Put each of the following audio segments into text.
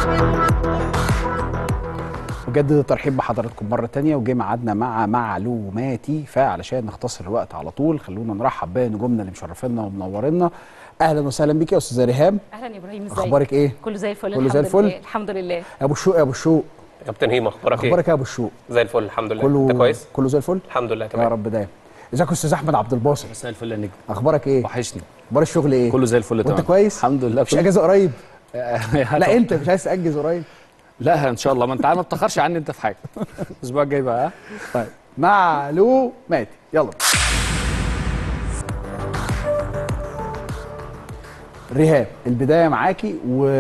بجد الترحيب بحضراتكم مرة تانية وجه ميعادنا مع معلوماتي فعلشان نختصر الوقت على طول خلونا نرحب بنجومنا اللي مشرفينا ومنورينا أهلا وسهلا بيك يا أستاذة ريهام اهلا يا ابراهيم ازيك أخبارك إيه؟ كله زي الفل كله الحمد زي الفل؟ لله الحمد لله أبو الشوق يا أبو الشوق كابتن هيما اخبارك ايه؟ أخبارك إيه يا أبو الشوق؟ زي الفل الحمد لله كله انت كويس؟ كله زي الفل؟ الحمد لله يا تمام رب دايما ازيك يا أستاذ أحمد عبد الباسط مساء الفل يا نجم أخبارك إيه؟ وحشني أخبار الشغل إيه؟ كله زي الفل وأنت تمام كويس؟ الحمد لله مش أجازة قريب؟ لا لا أنت مش عايز تأجز قريب؟ لا ان شاء الله ما انت ما تاخرش عني انت في حاجه الاسبوع الجاي بقى ها؟ طيب معلوماتي يلا ريهام البدايه معاكي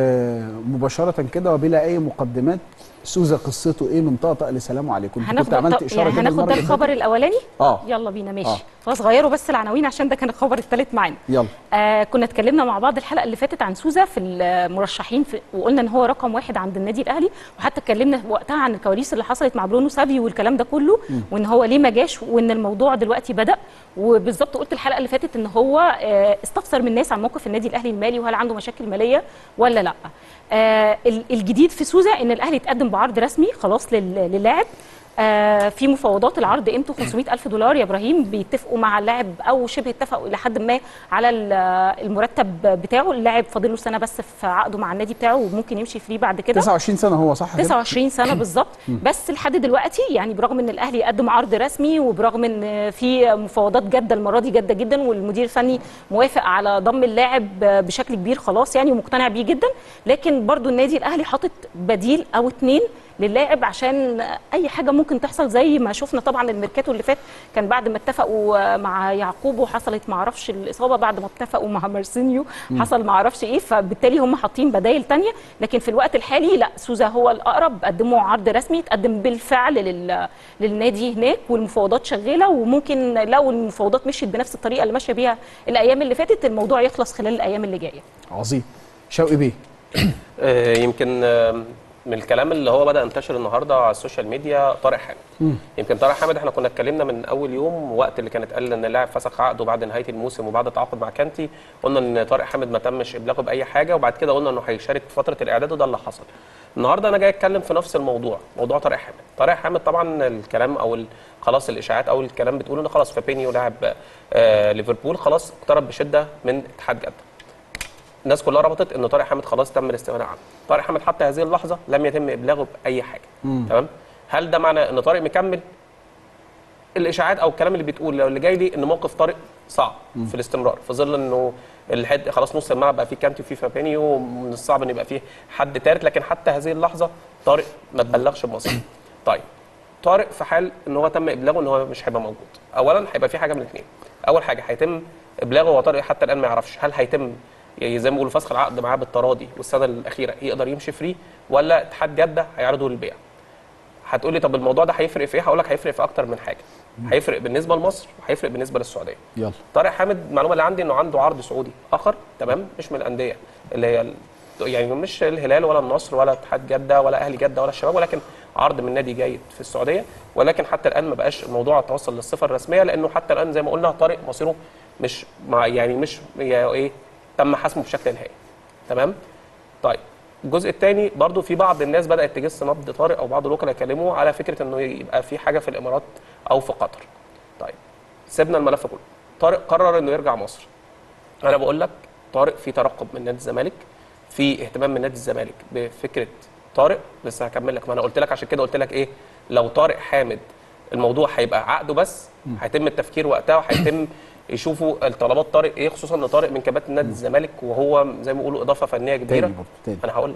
ومباشره كده وبلا اي مقدمات سوزا قصته ايه من طقطق لسلام عليكم انت كنت عملت طب- اشاره يعني كده هناخد المرة ده اللي الخبر فاتت؟ الاولاني اه يلا بينا ماشي آه. خلاص غيروا بس العناوين عشان ده كان الخبر الثالث معانا يلا آه كنا اتكلمنا مع بعض الحلقه اللي فاتت عن سوزا في المرشحين في وقلنا ان هو رقم واحد عند النادي الاهلي وحتى اتكلمنا وقتها عن الكواليس اللي حصلت مع برونو سافيو والكلام ده كله وان هو ليه ما جاش وان الموضوع دلوقتي بدا وبالظبط قلت الحلقه اللي فاتت ان هو آه استفسر من الناس عن موقف النادي الاهلي المالي وهل عنده مشاكل ماليه ولا لا آه ال- الجديد في سوزا ان الاهلي اتقدم بعرض رسمي خلاص لل- للاعب آه في مفاوضات العرض قيمته 500 ألف دولار يا إبراهيم بيتفقوا مع اللاعب أو شبه اتفقوا إلى حد ما على ال- المرتب بتاعه اللاعب فاضل له سنة بس في عقده مع النادي بتاعه وممكن يمشي فري بعد كده 29 سنه هو صح كده 29 سنه بالظبط بس لحد دلوقتي يعني برغم ان الاهلي قدم عرض رسمي وبرغم ان في مفاوضات جاده المره دي جاده جدا والمدير الفني موافق على ضم اللاعب بشكل كبير خلاص يعني ومقتنع بيه جدا لكن برضو النادي الاهلي حاطط بديل او اتنين للاعب عشان اي حاجه ممكن تحصل زي ما شفنا طبعا الميركاتو اللي فات كان بعد ما اتفقوا مع يعقوب وحصلت ما اعرفش الاصابه بعد ما اتفقوا مع مارسينيو حصل ما اعرفش ايه فبالتالي هم حاطين بدايل تانية لكن في الوقت الحالي لا سوزا هو الاقرب قدموا عرض رسمي تقدم بالفعل لل... للنادي هناك والمفاوضات شغاله وممكن لو المفاوضات مشيت بنفس الطريقه اللي ماشيه بيها الايام اللي فاتت الموضوع يخلص خلال الايام اللي جايه عظيم شوقي بيه آه يمكن آه من الكلام اللي هو بدا ينتشر النهارده على السوشيال ميديا طارق حامد يمكن طارق حامد احنا كنا اتكلمنا من اول يوم وقت اللي كانت قال ان اللاعب فسخ عقده بعد نهايه الموسم وبعد التعاقد مع كانتي قلنا ان طارق حامد ما تمش ابلاغه باي حاجه وبعد كده قلنا انه هيشارك في فتره الاعداد وده اللي حصل النهارده انا جاي اتكلم في نفس الموضوع موضوع طارق حامد طارق حامد طبعا الكلام او ال- خلاص الاشاعات او الكلام بتقول ان خلاص فابينيو لاعب آه ليفربول خلاص اقترب بشده من اتحاد جده الناس كلها ربطت ان طارق حامد خلاص تم الاستغناء عنه طارق حامد حتى هذه اللحظه لم يتم ابلاغه باي حاجه تمام هل ده معنى ان طارق مكمل الاشاعات او الكلام اللي بتقول لو اللي جاي لي ان موقف طارق صعب في الاستمرار في ظل انه الحد خلاص نص الملعب بقى فيه كانتي وفيه فابينيو ومن الصعب ان يبقى فيه حد ثالث لكن حتى هذه اللحظه طارق ما تبلغش بمصر طيب طارق في حال ان هو تم ابلاغه ان هو مش هيبقى موجود اولا هيبقى في حاجه من الاثنين اول حاجه هيتم ابلاغه وطارق حتى الان ما يعرفش هل هيتم يعني زي ما بيقولوا فسخ العقد معاه بالتراضي والسنه الاخيره يقدر يمشي فري ولا اتحاد جده هيعرضه للبيع هتقولي طب الموضوع ده هيفرق في ايه هقول لك هيفرق في اكتر من حاجه هيفرق بالنسبه لمصر وهيفرق بالنسبه للسعوديه يلا طارق حامد المعلومه اللي عندي انه عنده عرض سعودي اخر تمام مش من الانديه اللي هي ال- يعني مش الهلال ولا النصر ولا اتحاد جده ولا اهلي جده ولا الشباب ولكن عرض من نادي جيد في السعوديه ولكن حتى الان ما بقاش الموضوع توصل للصفه الرسميه لانه حتى الان زي ما قلنا طارق مصيره مش مع يعني مش يعني ايه تم حسمه بشكل نهائي تمام طيب الجزء الثاني برضو في بعض الناس بدات تجس نبض طارق او بعض الوكلاء يكلموا على فكره انه يبقى في حاجه في الامارات او في قطر طيب سيبنا الملف كله طارق قرر انه يرجع مصر انا بقول لك طارق في ترقب من نادي الزمالك في اهتمام من نادي الزمالك بفكره طارق لسه هكمل لك ما انا قلت لك عشان كده قلت لك ايه لو طارق حامد الموضوع هيبقى عقده بس هيتم التفكير وقتها وهيتم يشوفوا الطلبات طارق ايه خصوصا ان طارق من كباتن نادي الزمالك وهو زي ما بيقولوا اضافه فنيه كبيره تاني برضه تاني انا هقول لك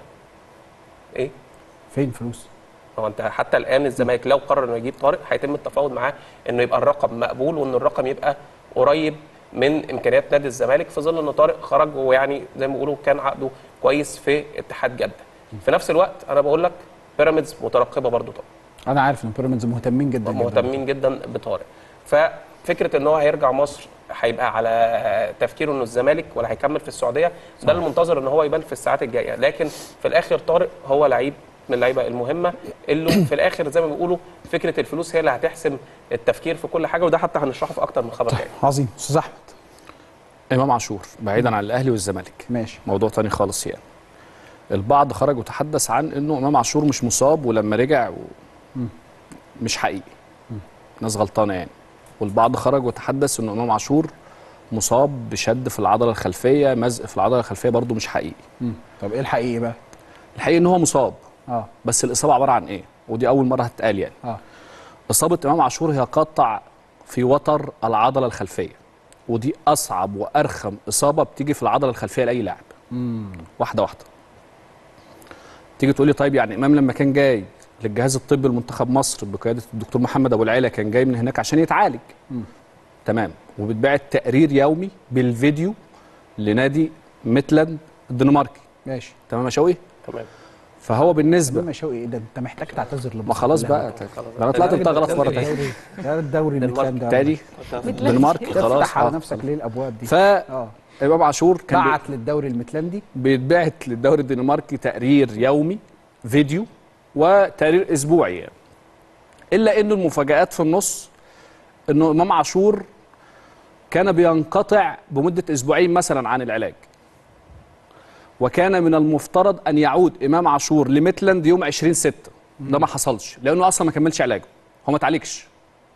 ايه فين فلوس هو انت حتى الان الزمالك لو قرر انه يجيب طارق هيتم التفاوض معاه انه يبقى الرقم مقبول وان الرقم يبقى قريب من امكانيات نادي الزمالك في ظل ان طارق خرج ويعني زي ما بيقولوا كان عقده كويس في اتحاد جده. في نفس الوقت انا بقول لك بيراميدز مترقبه برضو طارق انا عارف ان بيراميدز مهتمين جدا جدا مهتمين جدا بطارق. ففكره ان هو هيرجع مصر هيبقى على تفكيره انه الزمالك ولا هيكمل في السعوديه ده المنتظر ان هو يبان في الساعات الجايه لكن في الاخر طارق هو لعيب من اللعيبه المهمه اللي في الاخر زي ما بيقولوا فكره الفلوس هي اللي هتحسم التفكير في كل حاجه وده حتى هنشرحه في اكتر من خبر تاني عظيم استاذ احمد امام عاشور بعيدا عن الاهلي والزمالك ماشي موضوع تاني خالص يعني البعض خرج وتحدث عن انه امام عاشور مش مصاب ولما رجع و... مش حقيقي ناس غلطانه يعني والبعض خرج وتحدث انه امام عاشور مصاب بشد في العضله الخلفيه مزق في العضله الخلفيه برضو مش حقيقي مم. طب ايه الحقيقي بقى الحقيقي ان هو مصاب اه بس الاصابه عباره عن ايه ودي اول مره هتتقال يعني اه اصابه امام عاشور هي قطع في وتر العضله الخلفيه ودي اصعب وارخم اصابه بتيجي في العضله الخلفيه لاي لاعب واحده واحده تيجي تقول لي طيب يعني امام لما كان جاي للجهاز الطبي لمنتخب مصر بقياده الدكتور محمد ابو العيله كان جاي من هناك عشان يتعالج تمام وبتباعت تقرير يومي بالفيديو لنادي ميتلاند الدنماركي ماشي تمام يا شوقي تمام فهو بالنسبه ما شوقي ايه ده انت محتاج تعتذر ما خلاص بقى ده انا طلعت انت غلط مره تانية الدوري ده الدوري اللي كان ده تاني الدنمارك خلاص تفتح على آه. نفسك ليه الابواب دي فامام اه عاشور كان بي- بعت للدوري المتلندي بيتبعت للدوري الدنماركي تقرير يومي فيديو وتقرير اسبوعي يعني. الا انه المفاجات في النص انه امام عاشور كان بينقطع بمده اسبوعين مثلا عن العلاج وكان من المفترض ان يعود امام عاشور لميتلاند يوم 20 6 ده ما حصلش لانه اصلا ما كملش علاجه هو ما اتعالجش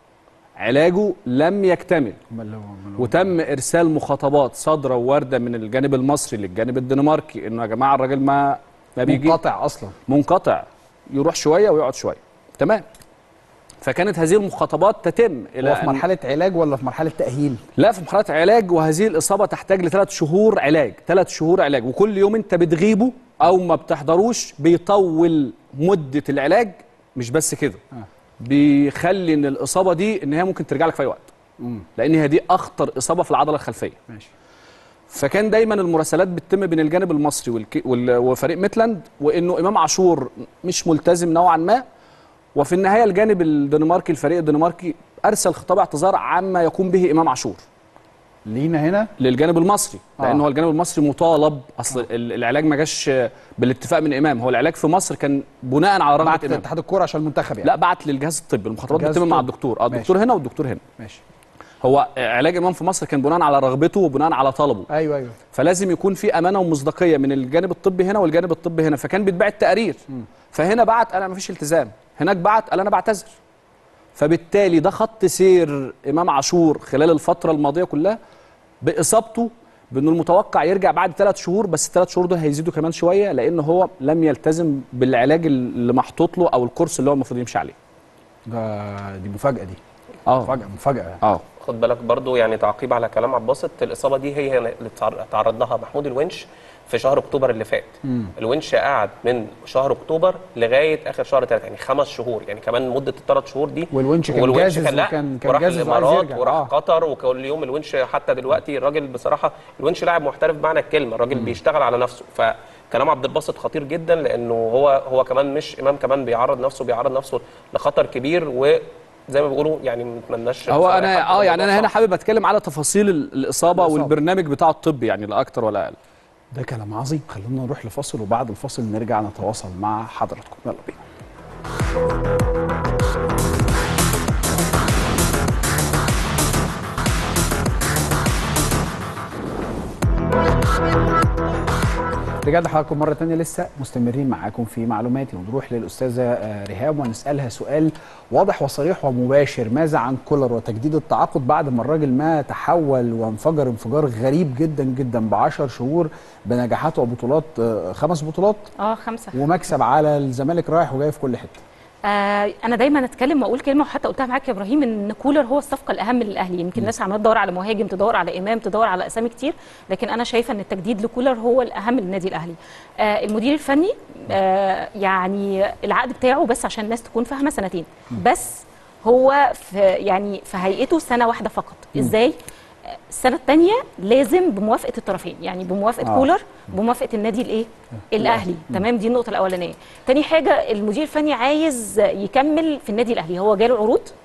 علاجه لم يكتمل امال هو أمال هو- وتم ارسال مخاطبات صادره ووارده من الجانب المصري للجانب الدنماركي انه يا جماعه الراجل ما ما بيجي منقطع اصلا منقطع يروح شويه ويقعد شويه تمام فكانت هذه المخاطبات تتم الى هو في أن- مرحله علاج ولا في مرحله تاهيل لا في مرحله علاج وهذه الاصابه تحتاج لثلاث شهور علاج ثلاث شهور علاج وكل يوم انت بتغيبه او ما بتحضروش بيطول مده العلاج مش بس كده آه. بيخلي ان الاصابه دي ان هي ممكن ترجع لك في اي وقت امم لان هي دي اخطر اصابه في العضله الخلفيه ماشي فكان دايما المراسلات بتتم بين الجانب المصري والك... وال... وفريق ميتلاند وانه امام عاشور مش ملتزم نوعا ما وفي النهايه الجانب الدنماركي الفريق الدنماركي ارسل خطاب اعتذار عما يقوم به امام عاشور لينا هنا للجانب المصري آه. لان هو الجانب المصري مطالب اصل ال- العلاج ما جاش بالاتفاق من امام هو العلاج في مصر كان بناء على رغبه بعت امام اتحاد الكوره عشان المنتخب يعني لا بعت للجهاز الطبي المخاطبات الجهاز بتتم مع الطبي. الدكتور اه ماشي. الدكتور هنا والدكتور هنا ماشي هو علاج امام في مصر كان بناء على رغبته وبناء على طلبه ايوه ايوه فلازم يكون في امانه ومصداقيه من الجانب الطبي هنا والجانب الطبي هنا فكان بيتباع التقارير فهنا بعت انا ما فيش التزام هناك بعت قال انا بعتذر فبالتالي ده خط سير امام عاشور خلال الفتره الماضيه كلها باصابته بانه المتوقع يرجع بعد ثلاث شهور بس الثلاث شهور دول هيزيدوا كمان شويه لان هو لم يلتزم بالعلاج اللي محطوط له او الكورس اللي هو المفروض يمشي عليه ده دي مفاجاه دي اه مفاجاه مفاجاه يعني. اه خد بالك برضو يعني تعقيب على كلام عبد الباسط الاصابه دي هي اللي تعر- تعرض لها محمود الونش في شهر اكتوبر اللي فات الونش قعد من شهر اكتوبر لغايه اخر شهر ثلاثة يعني خمس شهور يعني كمان مده الثلاث شهور دي والونش كان والونش جاهز كان لا وكان- كان وراح جاهز وعايز الامارات يرجع. وراح آه. قطر وكل يوم الونش حتى دلوقتي الراجل بصراحه الونش لاعب محترف بمعنى الكلمه الراجل بيشتغل على نفسه فكلام عبد الباسط خطير جدا لانه هو هو كمان مش امام كمان بيعرض نفسه بيعرض نفسه لخطر كبير وزي ما بيقولوا يعني ما نتمناش هو بصراحة انا حد اه يعني الموضوع انا هنا صعب. حابب اتكلم على تفاصيل ال- الاصابه الإصابة. والبرنامج بتاعه الطبي يعني لا اكتر ولا اقل ده كلام عظيم خلونا نروح لفاصل وبعد الفاصل نرجع نتواصل مع حضراتكم يلا بينا رجعنا لحضراتكم مرة تانية لسه مستمرين معاكم في معلوماتي ونروح للأستاذة آه، ريهام ونسألها سؤال واضح وصريح ومباشر ماذا عن كولر وتجديد التعاقد بعد ما الراجل ما تحول وانفجر انفجار غريب جدا جدا ب 10 شهور بنجاحات وبطولات آه، خمس بطولات اه خمسه ومكسب على الزمالك رايح وجاي في كل حتة آه انا دايما اتكلم واقول كلمه وحتى قلتها معاك يا ابراهيم ان كولر هو الصفقه الاهم للاهلي يمكن الناس عماله تدور على مهاجم تدور على امام تدور على اسامي كتير لكن انا شايفه ان التجديد لكولر هو الاهم للنادي الاهلي آه المدير الفني آه يعني العقد بتاعه بس عشان الناس تكون فاهمه سنتين بس هو في يعني في هيئته سنه واحده فقط ازاي آه، السنه الثانيه لازم بموافقه الطرفين يعني بموافقه آه. آه. كولر بموافقه النادي الايه الاهلي تمام دي النقطه الاولانيه تاني حاجه المدير الفني عايز يكمل في النادي الاهلي هو جاله عروض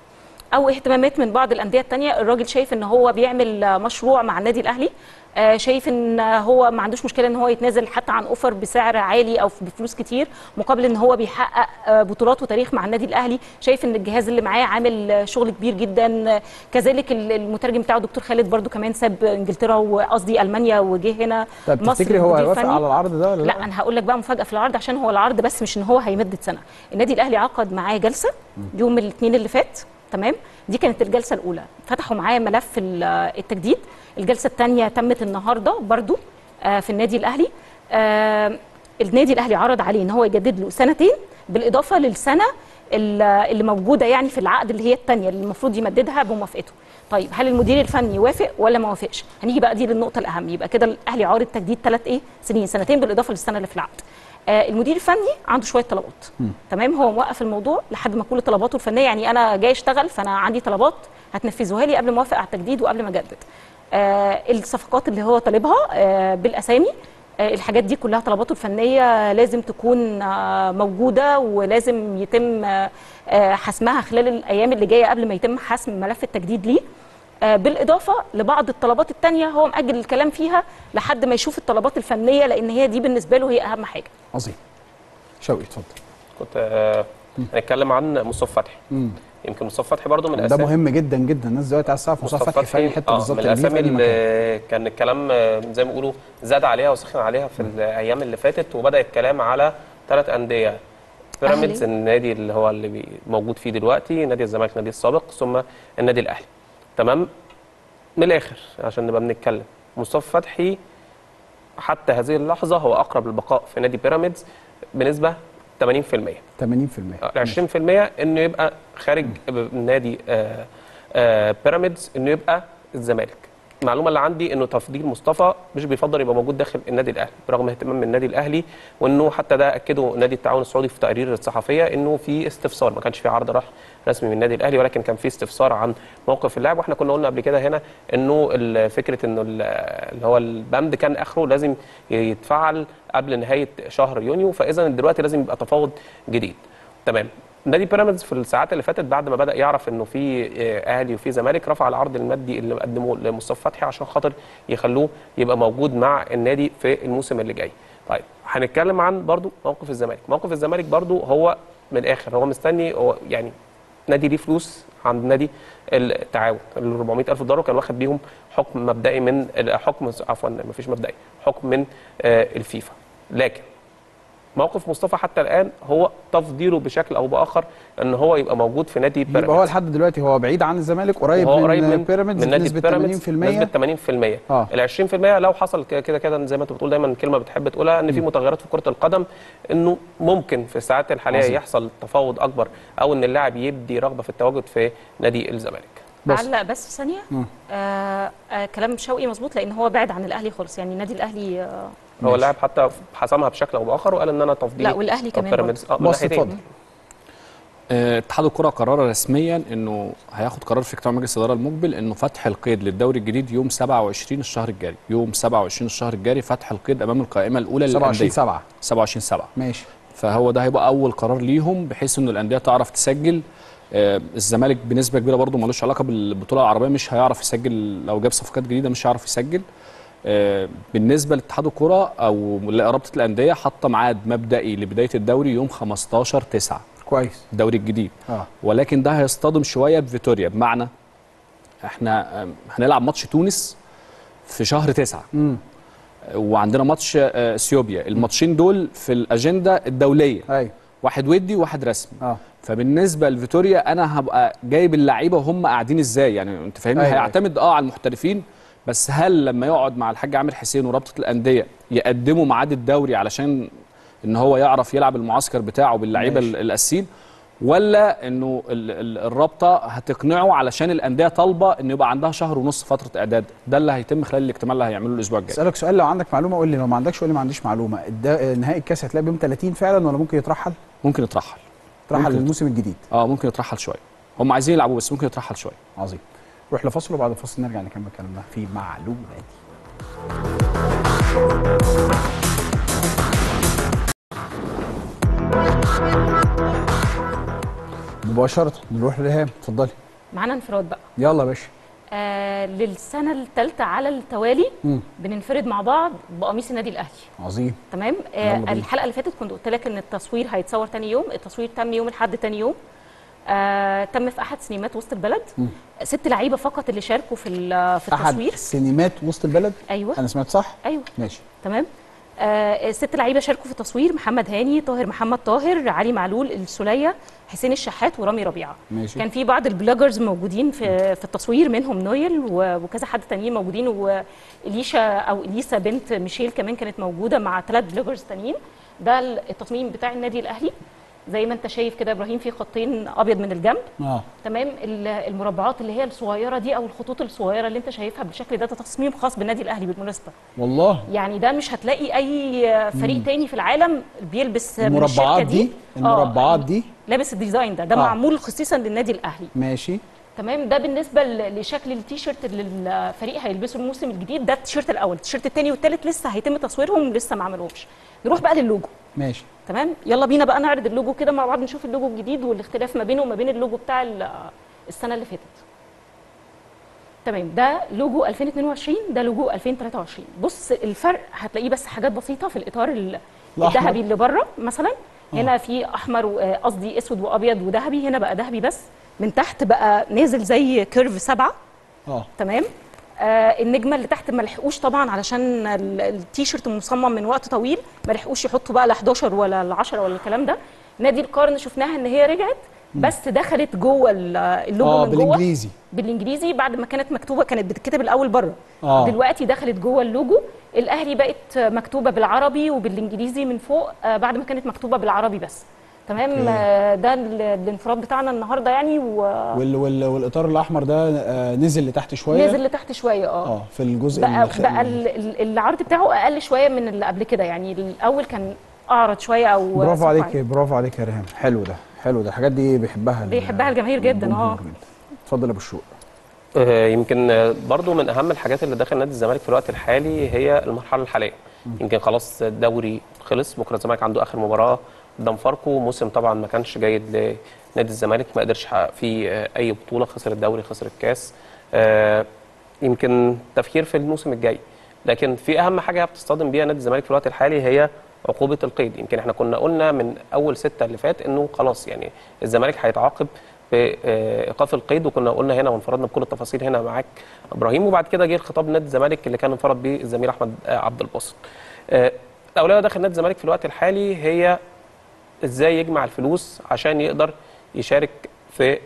او اهتمامات من بعض الانديه التانية الراجل شايف ان هو بيعمل آه، مشروع مع النادي الاهلي آه، شايف ان هو ما عندوش مشكله ان هو يتنازل حتى عن اوفر بسعر عالي او بفلوس كتير مقابل ان هو بيحقق آه، بطولات وتاريخ مع النادي الاهلي شايف ان الجهاز اللي معاه عامل آه، شغل كبير جدا آه، كذلك ال- المترجم بتاعه دكتور خالد برضو كمان ساب انجلترا وقصدي المانيا وجه هنا طب مصر تفتكري هو مدير هيوافق فني. على العرض ده ولا لا انا هقول لك بقى مفاجاه في العرض عشان هو العرض بس مش ان هو هيمدد سنه النادي الاهلي عقد معاه جلسه يوم الاثنين اللي فات تمام دي كانت الجلسه الاولى فتحوا معاه ملف ال- التجديد الجلسه الثانيه تمت النهارده برضو آه، في النادي الاهلي آه، النادي الاهلي عرض عليه ان هو يجدد له سنتين بالاضافه للسنه ال- اللي موجوده يعني في العقد اللي هي الثانيه اللي المفروض يمددها بموافقته طيب هل المدير الفني يوافق ولا ما وافقش هنيجي بقى دي للنقطه الاهم يبقى كده الاهلي عارض تجديد ثلاث ايه سنين سنتين بالاضافه للسنه اللي في العقد آه المدير الفني عنده شويه طلبات تمام هو موقف الموضوع لحد ما كل طلباته الفنيه يعني انا جاي اشتغل فانا عندي طلبات هتنفذوها لي قبل ما اوافق على التجديد وقبل ما اجدد آه الصفقات اللي هو طالبها آه بالاسامي آه، الحاجات دي كلها طلباته الفنيه لازم تكون آه، موجوده ولازم يتم آه، آه، حسمها خلال الايام اللي جايه قبل ما يتم حسم ملف التجديد ليه آه، بالاضافه لبعض الطلبات التانية هو مأجل الكلام فيها لحد ما يشوف الطلبات الفنيه لان هي دي بالنسبه له هي اهم حاجه عظيم شوقي اتفضل كنت آه، هنتكلم عن مصطفى فتحي مم. يمكن مصطفى فتحي برضو من ده الاسامي مهم جدا جدا الناس دلوقتي عايزه تعرف مصطفى فتحي في اي حته آه، بالظبط من اللي ليه في الاسامي أي مكان. اللي كان الكلام آه، زي ما بيقولوا زاد عليها وسخن عليها في الايام اللي فاتت وبدا الكلام على ثلاث انديه بيراميدز أهلي. النادي اللي هو اللي بي- موجود فيه دلوقتي نادي الزمالك النادي السابق ثم النادي الاهلي تمام من الاخر عشان نبقى بنتكلم مصطفى فتحي حتى هذه اللحظه هو اقرب للبقاء في نادي بيراميدز بنسبه 80% 80% ال 20% انه يبقى خارج نادي آه، آه، بيراميدز انه يبقى الزمالك المعلومه اللي عندي انه تفضيل مصطفى مش بيفضل يبقى موجود داخل النادي الاهلي برغم اهتمام من النادي الاهلي وانه حتى ده اكده نادي التعاون السعودي في تقرير الصحفيه انه في استفسار ما كانش في عرض راح رسمي من النادي الاهلي ولكن كان في استفسار عن موقف اللاعب واحنا كنا قلنا قبل كده هنا انه ال- فكره انه ال- اللي هو البند كان اخره لازم يتفعل قبل نهايه شهر يونيو فاذا دلوقتي لازم يبقى تفاوض جديد تمام نادي بيراميدز في الساعات اللي فاتت بعد ما بدا يعرف انه في آه، اهلي وفي زمالك رفع العرض المادي اللي قدمه لمصطفى فتحي عشان خاطر يخلوه يبقى موجود مع النادي في الموسم اللي جاي طيب هنتكلم عن برضو موقف الزمالك موقف الزمالك برضو هو من الاخر هو مستني هو يعني نادي ليه فلوس عند نادي التعاون ال 400 الف دولار كان واخد بيهم حكم مبدئي من حكم عفوا ما فيش مبدئي حكم من آه، الفيفا لكن موقف مصطفى حتى الان هو تفضيله بشكل او باخر ان هو يبقى موجود في نادي يبقى هو بيراميدز لحد دلوقتي هو بعيد عن الزمالك قريب وهو من, قريب من بيراميدز من نادي بنسبه بيراميدز 80% بنسبه 80% آه. ال 20% لو حصل كده كده كده زي ما انت بتقول دايما كلمه بتحب تقولها ان في متغيرات في كره القدم انه ممكن في الساعات الحاليه عظيم. يحصل تفاوض اكبر او ان اللاعب يبدي رغبه في التواجد في نادي الزمالك بس. بعلق بس ثانيه آه آه كلام شوقي مظبوط لان هو بعد عن الاهلي خالص يعني النادي الاهلي آه هو اللاعب حتى حسمها بشكل او باخر وقال ان انا تفضيلي لا، والأهلي أو كمان بيراميدز اه من بص ناحيتين. اتفضل آه، اتحاد الكره قرر رسميا انه هياخد قرار في اجتماع مجلس الاداره المقبل انه فتح القيد للدوري الجديد يوم 27 الشهر الجاري يوم 27 الشهر الجاري فتح القيد امام القائمه الاولى 27 للانديه 7 27 7 ماشي فهو ده هيبقى اول قرار ليهم بحيث انه الانديه تعرف تسجل آه، الزمالك بنسبه كبيره برضه ملوش علاقه بالبطوله العربيه مش هيعرف يسجل لو جاب صفقات جديده مش هيعرف يسجل آه، بالنسبه لاتحاد الكره او لرابطه الانديه حاطه ميعاد مبدئي لبدايه الدوري يوم 15 9 كويس الدوري الجديد اه ولكن ده هيصطدم شويه بفيتوريا بمعنى احنا آم، هنلعب ماتش تونس في شهر تسعة امم وعندنا ماتش آه، اثيوبيا الماتشين دول في الاجنده الدوليه ايوه واحد ودي وواحد رسمي اه فبالنسبه لفيتوريا انا هبقى جايب اللعيبه وهم قاعدين ازاي يعني انت فاهمني أيوة، هيعتمد اه على المحترفين بس هل لما يقعد مع الحاج عامر حسين ورابطه الانديه يقدموا ميعاد الدوري علشان ان هو يعرف يلعب المعسكر بتاعه باللعيبه ماشي. ال- الاساسيين ولا انه ال- ال- الرابطه هتقنعه علشان الانديه طالبه ان يبقى عندها شهر ونص فتره اعداد ده اللي هيتم خلال الاجتماع اللي هيعمله الاسبوع الجاي اسالك سؤال لو عندك معلومه قول لي لو ما عندكش قول لي ما عنديش معلومه الدا- نهائي الكاس هتلاقي بيوم 30 فعلا ولا ممكن يترحل ممكن يترحل يترحل ممكن. للموسم الجديد اه ممكن يترحل شويه هم عايزين يلعبوا بس ممكن يترحل شويه عظيم نروح لفاصل وبعد الفاصل نرجع نكمل كلامنا في معلومات مباشرة نروح لريهام اتفضلي معانا انفراد بقى يلا يا باشا آه للسنه الثالثه على التوالي مم. بننفرد مع بعض بقميص النادي الاهلي عظيم تمام يلا آه بينا. الحلقه اللي فاتت كنت قلت لك ان التصوير هيتصور تاني يوم التصوير تم يوم الاحد تاني يوم آه تم في احد سينمات وسط البلد ست لعيبه فقط اللي شاركوا في ال- في احد التصوير سينمات وسط البلد ايوه انا سمعت صح ايوه ماشي تمام آه ست لعيبه شاركوا في التصوير محمد هاني طاهر محمد طاهر علي معلول السوليه حسين الشحات ورامي ربيعه ماشي. كان في بعض البلوجرز موجودين في في التصوير منهم نويل و- وكذا حد تانيين موجودين واليشا او اليسا بنت ميشيل كمان كانت موجوده مع ثلاث بلوجرز تانيين ده التصميم بتاع النادي الاهلي زي ما انت شايف كده يا ابراهيم في خطين ابيض من الجنب اه تمام ال- المربعات اللي هي الصغيره دي او الخطوط الصغيره اللي انت شايفها بالشكل ده ده تصميم خاص بالنادي الاهلي بالمناسبه والله يعني ده مش هتلاقي اي فريق تاني في العالم بيلبس من الشركه المربعات دي آه، المربعات دي لابس الديزاين ده ده آه. معمول خصيصا للنادي الاهلي ماشي تمام ده بالنسبه ل- لشكل التيشيرت اللي الفريق هيلبسه الموسم الجديد ده التيشيرت الاول التيشيرت الثاني والثالث لسه هيتم تصويرهم لسه ما عملوهمش نروح بقى للوجو ماشي تمام يلا بينا بقى نعرض اللوجو كده مع بعض نشوف اللوجو الجديد والاختلاف ما بينه وما بين اللوجو بتاع ال- السنه اللي فاتت تمام ده لوجو 2022 ده لوجو 2023 بص الفرق هتلاقيه بس حاجات بسيطه في الاطار ال- الأحمر. الذهبي اللي بره مثلا هنا في احمر و- آه، قصدي اسود وابيض وذهبي هنا بقى ذهبي بس من تحت بقى نازل زي كيرف سبعه اه تمام آه النجمه اللي تحت ما لحقوش طبعا علشان ال- التيشيرت مصمم من وقت طويل ما لحقوش يحطوا بقى ال 11 ولا ال 10 ولا الكلام ده نادي القرن شفناها ان هي رجعت بس دخلت جوه ال- اللوجو اه من جوه بالانجليزي بالانجليزي بعد ما كانت مكتوبه كانت بتتكتب الاول بره آه. دلوقتي دخلت جوه اللوجو الاهلي بقت مكتوبه بالعربي وبالانجليزي من فوق آه بعد ما كانت مكتوبه بالعربي بس تمام أوكي. آه ده ال- الانفراد بتاعنا النهارده يعني وال وال والاطار الاحمر ده آه نزل لتحت شويه ونزل لتحت شويه اه اه في الجزء بقى الخ- بقى ال- ال- العرض بتاعه اقل شويه من اللي قبل كده يعني الاول كان اعرض شويه او برافو سرعة. عليك برافو عليك يا ريهام حلو ده حلو ده الحاجات دي بيحبها ال- بيحبها الجماهير جدا، الجمهور آه. جدا. اتفضل يا ابو الشوق آه، يمكن آه، برضو من اهم الحاجات اللي داخل نادي الزمالك في الوقت الحالي هي المرحله الحاليه يمكن خلاص الدوري خلص بكره الزمالك عنده اخر مباراه قدام فاركو موسم طبعا ما كانش جيد لنادي الزمالك ما قدرش يحقق فيه آه، اي بطوله خسر الدوري خسر الكاس آه، يمكن تفكير في الموسم الجاي لكن في اهم حاجه بتصطدم بيها نادي الزمالك في الوقت الحالي هي عقوبه القيد يمكن احنا كنا قلنا من اول ستة اللي فات انه خلاص يعني الزمالك هيتعاقب بايقاف القيد وكنا قلنا هنا وانفردنا بكل التفاصيل هنا معاك ابراهيم وبعد كده جه الخطاب نادي الزمالك اللي كان انفرد به الزميل احمد آه، عبد الباسط آه، الاولويه داخل نادي الزمالك في الوقت الحالي هي ازاي يجمع الفلوس عشان يقدر يشارك في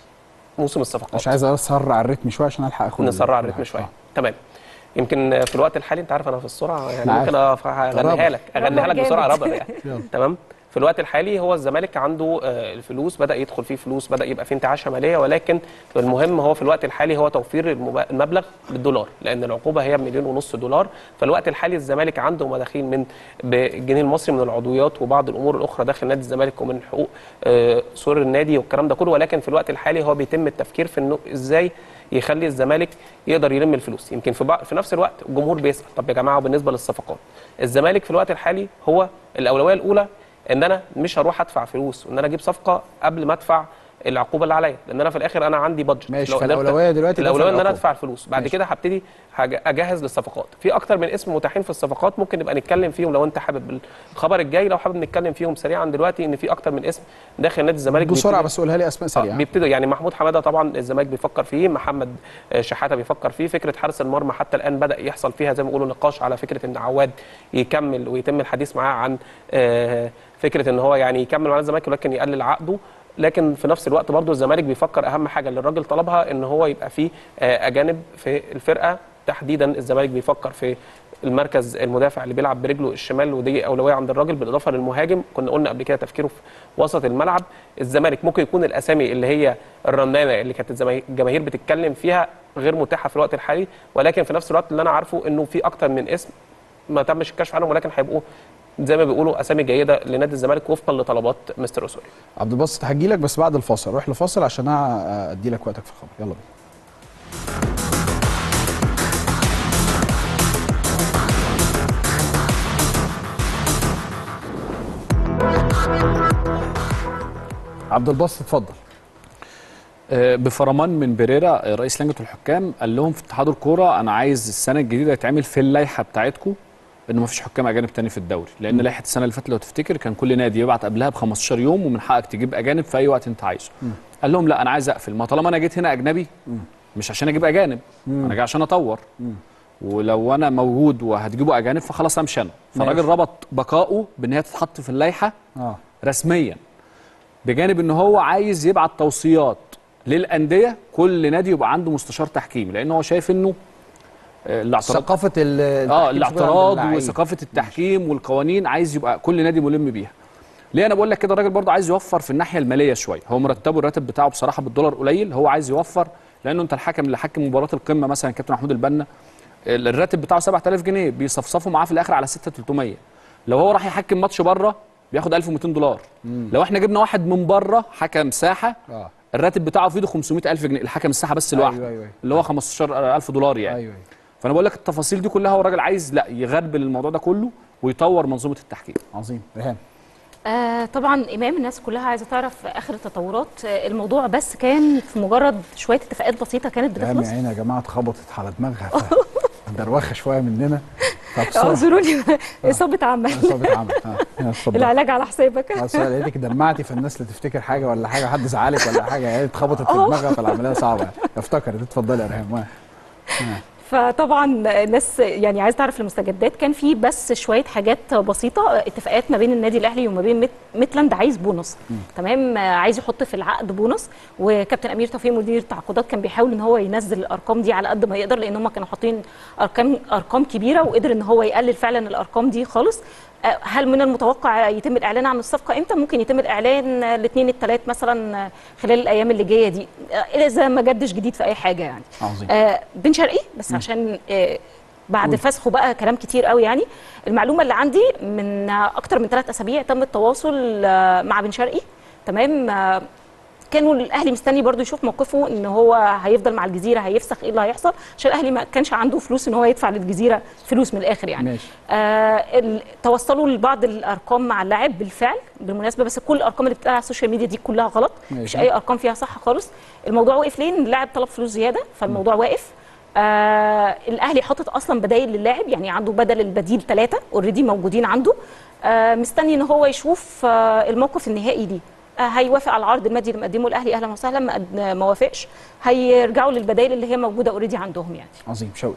موسم الصفقات مش عايز اسرع الريتم شويه عشان الحق اخد نسرع كل الريتم حاجة. شويه آه. تمام يمكن في الوقت الحالي انت عارف انا في السرعه يعني أنا ممكن عارف. أف- اغنيها رابر. لك اغنيها لك رابر بسرعه جامد. رابر يعني يلا. تمام في الوقت الحالي هو الزمالك عنده آه، الفلوس بدا يدخل فيه فلوس بدا يبقى فيه انتعاشه ماليه ولكن المهم هو في الوقت الحالي هو توفير المب- المبلغ بالدولار لان العقوبه هي بمليون ونص دولار فالوقت الحالي الزمالك عنده مداخيل من بالجنيه المصري من العضويات وبعض الامور الاخرى داخل نادي الزمالك ومن حقوق آه، سور النادي والكلام ده كله ولكن في الوقت الحالي هو بيتم التفكير في انه ازاي يخلي الزمالك يقدر يلم الفلوس يمكن في بع- في نفس الوقت الجمهور بيسال طب يا جماعه بالنسبه للصفقات الزمالك في الوقت الحالي هو الاولويه الاولى ان انا مش هروح ادفع فلوس وان انا اجيب صفقه قبل ما ادفع العقوبه اللي عليا لان انا في الاخر انا عندي بادجت ماشي، لو قدرت- فالأولوية دلوقتي دفع الاولويه ان انا العقوبة. ادفع الفلوس بعد ماشي. كده هبتدي هج- اجهز للصفقات في اكتر من اسم متاحين في الصفقات ممكن نبقى نتكلم فيهم لو انت حابب الخبر الجاي لو حابب نتكلم فيهم سريعا دلوقتي ان في اكتر من اسم داخل نادي الزمالك بسرعه بيبتدي- بس قولها لي اسماء آه، سريعه بيبتدوا يعني محمود حماده طبعا الزمالك بيفكر فيه محمد آه، شحاته بيفكر فيه فكره حارس المرمى حتى الان بدا يحصل فيها زي ما بيقولوا نقاش على فكره ان عواد يكمل ويتم الحديث معاه عن آه، فكره ان هو يعني يكمل مع الزمالك ولكن يقلل عقده لكن في نفس الوقت برضه الزمالك بيفكر اهم حاجه اللي الراجل طلبها ان هو يبقى فيه آه، اجانب في الفرقه تحديدا الزمالك بيفكر في المركز المدافع اللي بيلعب برجله الشمال ودي اولويه عند الراجل بالاضافه للمهاجم كنا قلنا قبل كده تفكيره في وسط الملعب الزمالك ممكن يكون الاسامي اللي هي الرنانه اللي كانت الزما- الجماهير بتتكلم فيها غير متاحه في الوقت الحالي ولكن في نفس الوقت اللي انا عارفه انه في اكتر من اسم ما تمش الكشف عنهم ولكن هيبقوا زي ما بيقولوا اسامي جيده لنادي الزمالك وفقا لطلبات مستر اوسوري عبد الباسط هجي لك بس بعد الفاصل روح لفاصل عشان أنا ادي لك وقتك في الخبر يلا بينا عبد الباسط اتفضل آه، بفرمان من بيريرا آه، رئيس لجنه الحكام قال لهم في اتحاد الكوره انا عايز السنه الجديده يتعمل في اللائحه بتاعتكم ان ما فيش حكام اجانب تاني في الدوري لان لائحه السنه اللي فاتت لو تفتكر كان كل نادي يبعت قبلها ب 15 يوم ومن حقك تجيب اجانب في اي وقت انت عايزه قال لهم لا انا عايز اقفل ما طالما انا جيت هنا اجنبي مش عشان اجيب اجانب انا جاي عشان اطور ولو انا موجود وهتجيبوا اجانب فخلاص امشي انا فالراجل ماشي. ربط بقائه بان هي تتحط في اللائحه اه رسميا بجانب ان هو عايز يبعت توصيات للانديه كل نادي يبقى عنده مستشار تحكيم لان هو شايف انه آه، الاعتراض ثقافه ال- اه التحكيم شوية عند الاعتراض اللعيب. وثقافه التحكيم والقوانين عايز يبقى كل نادي ملم بيها ليه انا بقول لك كده الراجل برضه عايز يوفر في الناحيه الماليه شويه هو مرتبه الراتب بتاعه بصراحه بالدولار قليل هو عايز يوفر لانه انت الحكم اللي حكم مباراه القمه مثلا كابتن محمود البنا ال- الراتب بتاعه 7000 جنيه بيصفصفوا معاه في الاخر على 6300 لو هو راح يحكم ماتش بره بياخد 1200 دولار لو احنا جبنا واحد من بره حكم ساحه اه الراتب بتاعه في ايده 500000 جنيه الحكم الساحه بس أيوة، لوحده أيوة، أيوة. اللي هو 15000 دولار يعني ايوه أيوة. فانا بقول لك التفاصيل دي كلها هو الراجل عايز لا يغربل الموضوع ده كله ويطور منظومه التحكيم عظيم ريهام آه طبعا امام الناس كلها عايزه تعرف اخر التطورات آه الموضوع بس كان في مجرد شويه اتفاقات بسيطه كانت ريهام بتخلص يا عيني يا جماعه اتخبطت على دماغها ف- دروخه شويه مننا فبسرعه اعذروني اصابه عمل اصابه عمل اه يا اتفضل العلاج على حسابك اصل أنا لقيتك دمعتي فالناس اللي تفتكر حاجه ولا حاجه حد زعلك ولا حاجه يعني اتخبطت في آه. دماغها فالعمليه صعبه افتكرت اتفضلي يا ريهام فطبعا الناس يعني عايز تعرف المستجدات كان في بس شويه حاجات بسيطه اتفاقات ما بين النادي الاهلي وما بين ميت- ميتلاند عايز بونص تمام آه، عايز يحط في العقد بونص وكابتن امير توفيق مدير التعاقدات كان بيحاول ان هو ينزل الارقام دي على قد ما يقدر لان هم كانوا حاطين ارقام ارقام كبيره وقدر ان هو يقلل فعلا الارقام دي خالص آه، هل من المتوقع يتم الاعلان عن الصفقه امتى ممكن يتم الاعلان الاثنين الثلاث مثلا آه، خلال الايام اللي جايه دي آه، اذا ما جدش جديد في اي حاجه يعني عظيم آه بن شرقي بس عشان آه بعد فسخه بقى كلام كتير قوي يعني المعلومه اللي عندي من آه اكتر من ثلاث اسابيع تم التواصل آه مع بن شرقي تمام آه كانوا الاهلي مستني برضو يشوف موقفه ان هو هيفضل مع الجزيره هيفسخ ايه اللي هيحصل عشان الاهلي ما كانش عنده فلوس ان هو يدفع للجزيره فلوس من الاخر يعني ماشي. آه ال- توصلوا لبعض الارقام مع اللاعب بالفعل بالمناسبه بس كل الارقام اللي بتتقال على السوشيال ميديا دي كلها غلط مش ماشي. اي ارقام فيها صح خالص الموضوع وقف ليه إن اللاعب طلب فلوس زياده فالموضوع واقف آه الاهلي حاطط اصلا بدايل للاعب يعني عنده بدل البديل ثلاثه اوريدي موجودين عنده آه مستني ان هو يشوف آه الموقف النهائي دي آه هيوافق على العرض المادي اللي مقدمه الاهلي اهلا وسهلا ما قد- ما وافقش هيرجعوا للبدائل اللي هي موجوده اوريدي عندهم يعني عظيم شوقي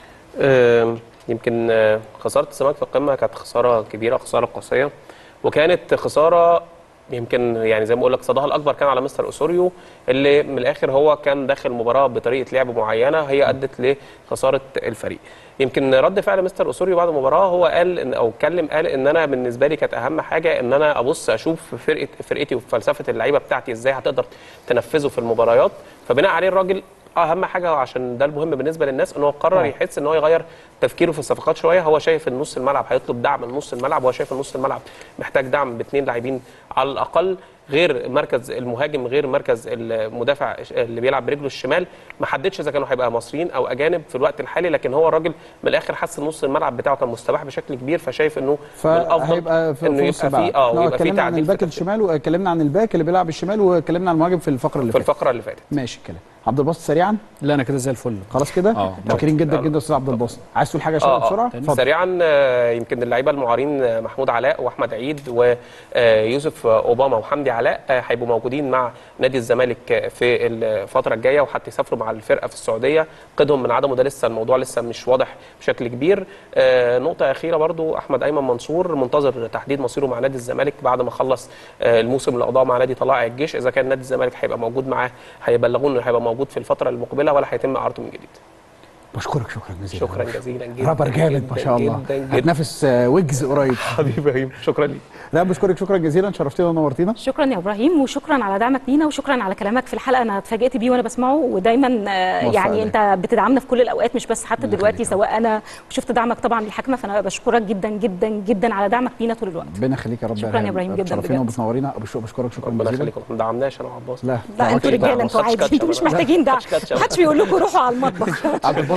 آم، يمكن آه، خساره الزمالك في القمه كانت خساره كبيره خساره قاسيه وكانت خساره يمكن يعني زي ما بقول لك صداها الاكبر كان على مستر اسوريو اللي من الاخر هو كان داخل مباراه بطريقه لعب معينه هي ادت لخساره الفريق يمكن رد فعل مستر اسوريو بعد المباراه هو قال إن او اتكلم قال ان انا بالنسبه لي كانت اهم حاجه ان انا ابص اشوف فرقه فرقتي وفلسفه اللعيبه بتاعتي ازاي هتقدر تنفذه في المباريات فبناء عليه الراجل اهم حاجه عشان ده المهم بالنسبه للناس ان هو قرر آه. يحس ان هو يغير تفكيره في الصفقات شويه هو شايف ان نص الملعب هيطلب دعم من نص الملعب وهو شايف ان نص الملعب محتاج دعم باثنين لاعبين على الاقل غير مركز المهاجم غير مركز المدافع اللي بيلعب برجله الشمال ما حددش اذا كانوا هيبقى مصريين او اجانب في الوقت الحالي لكن هو الراجل من الاخر حس ان نص الملعب بتاعه كان مستباح بشكل كبير فشايف انه من الافضل فهيبقى في انه في نص يبقى الملعب. فيه اه احنا ويبقى فيه اتكلمنا عن تعديل في الباك التفكير. الشمال واتكلمنا عن الباك اللي بيلعب الشمال واتكلمنا عن المهاجم في الفقره اللي في فاتت الفقره اللي فاتت ماشي الكلام عبد الباسط سريعا لا انا كده زي الفل خلاص كده آه. متشكرين جدا يلا. جدا استاذ عبد الباسط عايز تقول حاجه يا شباب آه، آه. بسرعه اتفضل سريعا آه، يمكن اللعيبه المعارين آه، محمود علاء واحمد عيد ويوسف اوباما وحمدي علاء آه، هيبقوا موجودين مع نادي الزمالك آه، في الفتره الجايه وحتى يسافروا مع الفرقه في السعوديه قيدهم من عدمه ده لسه الموضوع لسه مش واضح بشكل كبير آه، نقطه اخيره برضو احمد ايمن منصور منتظر تحديد مصيره مع نادي الزمالك بعد ما خلص آه، الموسم اللي قضاه مع نادي طلائع الجيش اذا كان نادي الزمالك هيبقى موجود معاه هيبلغوه انه هيبقى موجود في الفتره المقبله ولا هيتم اعارته من جديد بشكرك شكرا جزيلا شكرا جزيلا جدا رابر جامد ما جداً شاء الله جدا جدا هتنافس آه، ويجز قريب حبيبي هيم شكرا ليك لا بشكرك شكرا جزيلا شرفتينا ونورتينا شكرا يا ابراهيم وشكرا على دعمك لينا وشكرا على كلامك في الحلقه انا اتفاجئت بيه وانا بسمعه ودايما آه، موفق يعني عليك. انت بتدعمنا في كل الاوقات مش بس حتى ربنا دلوقتي يخليك يا سواء انا وشفت دعمك طبعا للحكمه فانا بشكرك جدا جدا جدا على دعمك لينا طول الوقت ربنا يخليك يا رب شكراً يا إبراهيم جداً شرفتينا بجد. وبتنورينا بشك- بشكرك شكرا ربنا جزيلا يخليكم ما دعمناش انا وعباس لا لا انتوا أكيد. رجاله ما انتوا خدتش عادي كاتشب انتوا مش أنا. محتاجين دعم ما خدتش كاتشب. محدش بيقول لكم روحوا على المطبخ عبد الباسط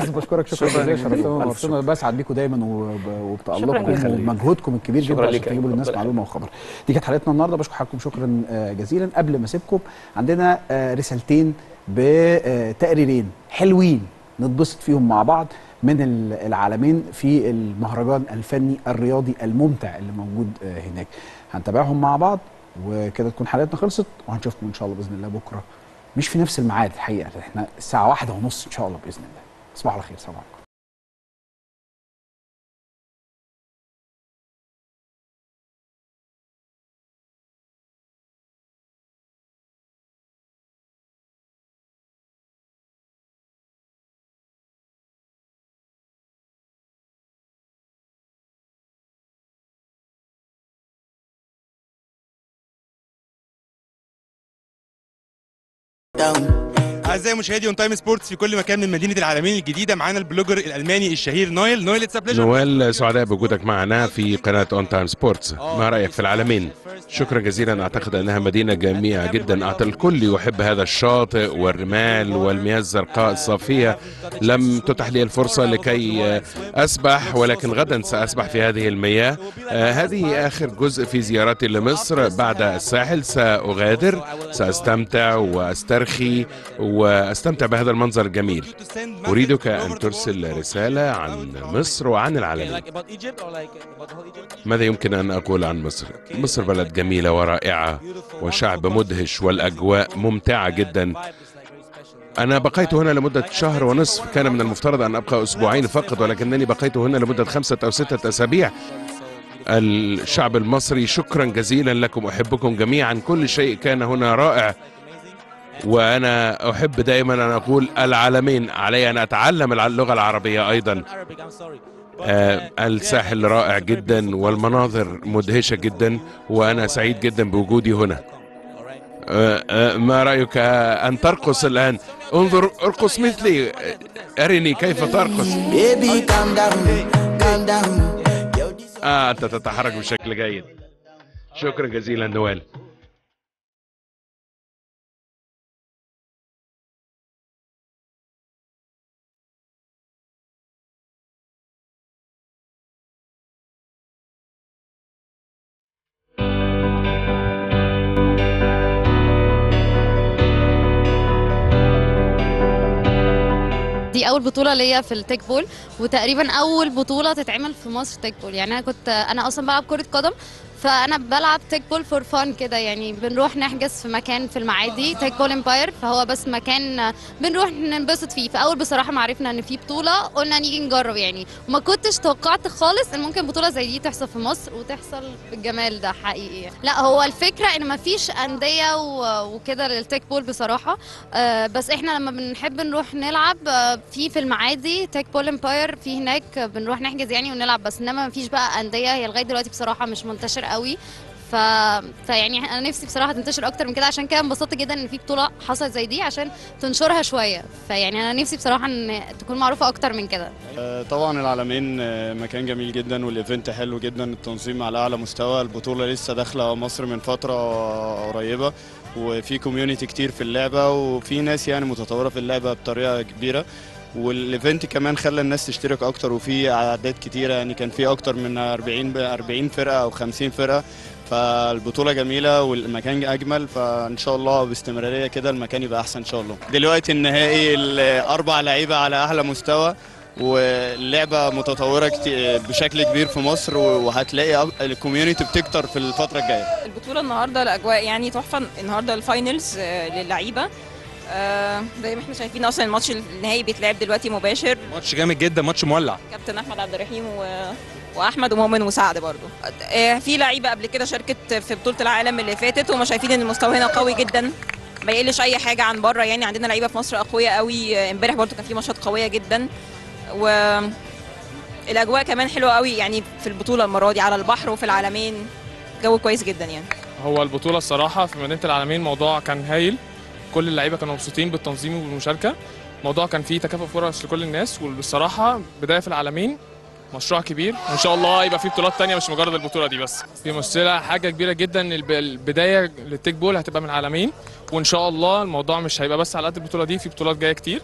استاذ بشكرك شكرا شكراً جزيلا جزيلاً. شرفتنا ألف ونورتنا بسعد بيكم دايما وب- شكراً وبتالقكم جزيلاً. ومجهودكم الكبير جدا شكراً عشان ليك يا تجيبوا للناس ربنا معلومه وخبر دي كانت حلقتنا النهارده بشكر حضراتكم شكرا آه، جزيلا قبل ما اسيبكم عندنا آه، رسالتين بتقريرين حلوين نتبسط فيهم مع بعض من ال- العالمين في المهرجان الفني الرياضي الممتع اللي موجود آه، هناك هنتابعهم مع بعض وكده تكون حلقتنا خلصت وهنشوفكم ان شاء الله باذن الله بكره مش في نفس الميعاد الحقيقه احنا الساعه واحدة ونص ان شاء الله باذن الله تصبحوا على خير سلام عليكم اعزائي مشاهدي اون تايم سبورتس في كل مكان من مدينه العالمين الجديده معانا البلوجر الالماني الشهير نويل نويل اتس بليجر نوال سعداء بوجودك معنا في قناة اون تايم سبورتس ما رأيك في العالمين شكرا جزيلا أعتقد أنها مدينة جميلة جدا أعتقد الكل يحب هذا الشاطئ والرمال والمياه الزرقاء الصافية لم تتح لي الفرصة لكي أسبح ولكن غدا سأسبح في هذه المياه آه، هذه آخر جزء في زيارتي لمصر بعد الساحل سأغادر سأستمتع وأسترخي وأستمتع بهذا المنظر الجميل أريدك أن ترسل رسالة عن مصر وعن العالمين ماذا يمكن أن أقول عن مصر؟ مصر بلد جميلة ورائعة وشعب مدهش والأجواء ممتعة جدا أنا بقيت هنا لمدة شهر ونصف كان من المفترض أن أبقى أسبوعين فقط ولكنني بقيت هنا لمدة خمسة أو ستة أسابيع الشعب المصري شكرا جزيلا لكم أحبكم جميعا كل شيء كان هنا رائع وأنا أحب دائما أن أقول العالمين علي أن أتعلم الع- اللغة العربية أيضا آه، الساحل رائع جدا والمناظر مدهشة جدا وأنا سعيد جدا بوجودي هنا آه، آه، ما رأيك أن ترقص الآن انظر ارقص مثلي آه، أرني كيف ترقص Baby, calm down, calm down. Yo, this آه أنت تتحرك بشكل جيد شكرا جزيلا نوال دي اول بطوله ليا في التيك بول وتقريبا اول بطوله تتعمل في مصر تيك بول يعني انا كنت انا اصلا بلعب كره قدم فانا بلعب تيك بول فور فان كده يعني بنروح نحجز في مكان في المعادي تيك بول امباير فهو بس مكان بنروح ننبسط فيه فاول بصراحه ما عرفنا ان في بطوله قلنا نيجي نجرب يعني وما كنتش توقعت خالص ان ممكن بطوله زي دي تحصل في مصر وتحصل بالجمال ده حقيقي لا هو الفكره ان ما فيش انديه و- وكده للتيك بول بصراحه آه، بس احنا لما بنحب نروح نلعب آه، في في المعادي تيك بول امباير في هناك بنروح نحجز يعني ونلعب بس انما ما فيش بقى انديه هي لغايه دلوقتي بصراحه مش منتشر قوي ف... فيعني انا نفسي بصراحه تنتشر اكتر من كده عشان كده انبسطت جدا ان في بطوله حصلت زي دي عشان تنشرها شويه فيعني انا نفسي بصراحه ان تكون معروفه اكتر من كده آه، طبعا العالمين آه، مكان جميل جدا والايفنت حلو جدا التنظيم على اعلى مستوى البطوله لسه داخله مصر من فتره قريبه وفي كوميونتي كتير في اللعبه وفي ناس يعني متطوره في اللعبه بطريقه كبيره والايفنت كمان خلى الناس تشترك اكتر وفي اعداد كتيره يعني كان في اكتر من 40 ب 40 فرقه او 50 فرقه فالبطولة جميلة والمكان أجمل فإن شاء الله باستمرارية كده المكان يبقى أحسن إن شاء الله. دلوقتي النهائي الأربع لعيبة على أعلى مستوى واللعبة متطورة كتير بشكل كبير في مصر وهتلاقي أك- الكوميونتي بتكتر في الفترة الجاية. البطولة النهاردة الأجواء يعني تحفة النهاردة الفاينلز آه، للعيبة آه، زي ما احنا شايفين أصلا الماتش النهائي بيتلعب دلوقتي مباشر ماتش جامد جدا ماتش مولع كابتن أحمد عبد الرحيم و... وأحمد ومؤمن وسعد برضو آه، في لعيبة قبل كده شاركت في بطولة العالم اللي فاتت وما شايفين إن المستوى هنا قوي جدا ما يقلش أي حاجة عن بره يعني عندنا لعيبة في مصر أقوياء قوي آه، امبارح برضو كان في ماتشات قوية جدا و الأجواء كمان حلوة قوي يعني في البطولة المرة دي على البحر وفي العالمين جو كويس جدا يعني هو البطولة الصراحة في مدينة العالمين موضوع كان هايل كل اللعيبة كانوا مبسوطين بالتنظيم وبالمشاركة الموضوع كان فيه تكافؤ فرص لكل الناس والصراحة بداية في العالمين مشروع كبير وان شاء الله يبقى في بطولات تانية مش مجرد البطولة دي بس في مشكلة حاجة كبيرة جدا إن الب- البداية للتيك بول هتبقى من العالمين وان شاء الله الموضوع مش هيبقى بس على قد البطولة دي في بطولات جاية كتير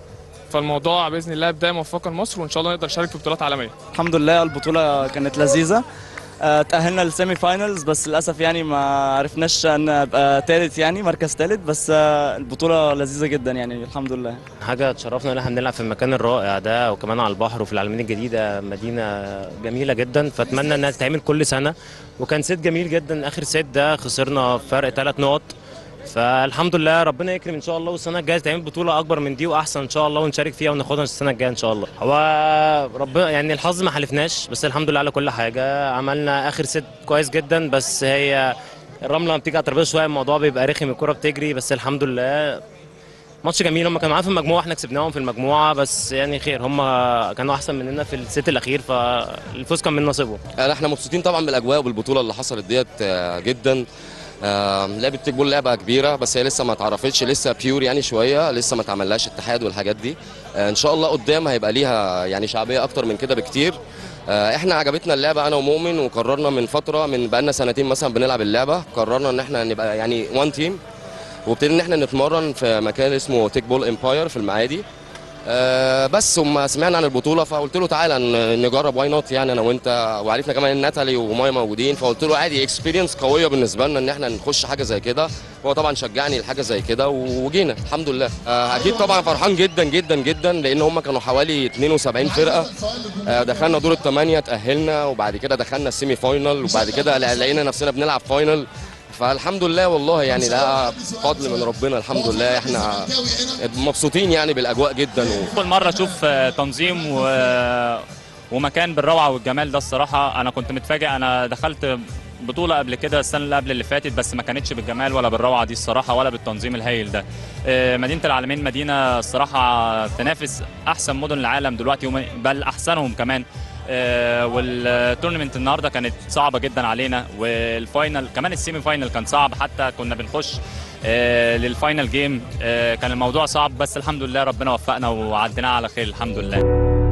فالموضوع باذن الله بدايه موفقه لمصر وان شاء الله نقدر نشارك في بطولات عالميه الحمد لله البطولة كانت لذيذة آه، تأهلنا للسيمي فاينلز بس للأسف يعني ما عرفناش أن نبقى تالت يعني مركز تالت بس آه، البطولة لذيذة جدا يعني الحمد لله حاجة تشرفنا ان احنا بنلعب في المكان الرائع ده وكمان على البحر وفي العلمين الجديدة مدينة جميلة جدا فاتمنى انها تتعمل كل سنة وكان سيت جميل جدا اخر سيت ده خسرنا فرق ثلاث نقط فالحمد لله ربنا يكرم ان شاء الله والسنه الجايه تعمل بطوله اكبر من دي واحسن ان شاء الله ونشارك فيها وناخدها السنه الجايه ان شاء الله هو ربنا يعني الحظ ما حلفناش بس الحمد لله على كل حاجه عملنا اخر ست كويس جدا بس هي الرمله لما بتيجي على الترابيزه شويه الموضوع بيبقى رخم الكره بتجري بس الحمد لله ماتش جميل هم كانوا معانا في المجموعه احنا كسبناهم في المجموعه بس يعني خير هم كانوا احسن مننا في الست الاخير فالفوز كان من نصيبهم يعني احنا مبسوطين طبعا بالاجواء وبالبطوله اللي حصلت ديت آه، جدا آه، لعبه تيك بول لعبه كبيره بس هي لسه ما اتعرفتش لسه بيور يعني شويه لسه ما اتعملهاش اتحاد والحاجات دي آه، ان شاء الله قدام هيبقى ليها يعني شعبيه اكتر من كده بكتير آه، احنا عجبتنا اللعبه انا ومؤمن وقررنا من فتره من بقالنا سنتين مثلا بنلعب اللعبه قررنا ان احنا نبقى يعني وان تيم وابتدينا ان احنا نتمرن في مكان اسمه تيك بول امباير في المعادي آه، بس وما سمعنا عن البطوله فقلت له تعالى ن- نجرب واي نوت يعني انا وانت وعرفنا كمان ان ناتالي ومايا موجودين فقلت له عادي اكسبيرينس قويه بالنسبه لنا ان احنا نخش حاجه زي كده هو طبعا شجعني لحاجه زي كده وجينا الحمد لله آه، اكيد طبعا فرحان جدا جدا جدا لان هم كانوا حوالي 72 فرقه آه، دخلنا دور الثمانيه تاهلنا وبعد كده دخلنا السيمي فاينل وبعد كده لقينا نفسنا بنلعب فاينل فالحمد لله والله يعني ده فضل من ربنا الحمد لله احنا مبسوطين يعني بالاجواء جدا و... اول مره اشوف آه، تنظيم و... ومكان بالروعه والجمال ده الصراحه انا كنت متفاجئ انا دخلت بطولة قبل كده السنة اللي قبل اللي فاتت بس ما كانتش بالجمال ولا بالروعة دي الصراحة ولا بالتنظيم الهائل ده. آه، مدينة العالمين مدينة الصراحة تنافس أحسن مدن العالم دلوقتي وم- بل أحسنهم كمان. آه، والتورنمنت النهارده كانت صعبة جدا علينا والفاينل كمان السيمي فاينل كان صعب حتى كنا بنخش آه، للفاينل جيم آه، كان الموضوع صعب بس الحمد لله ربنا وفقنا وعديناها على خير الحمد لله.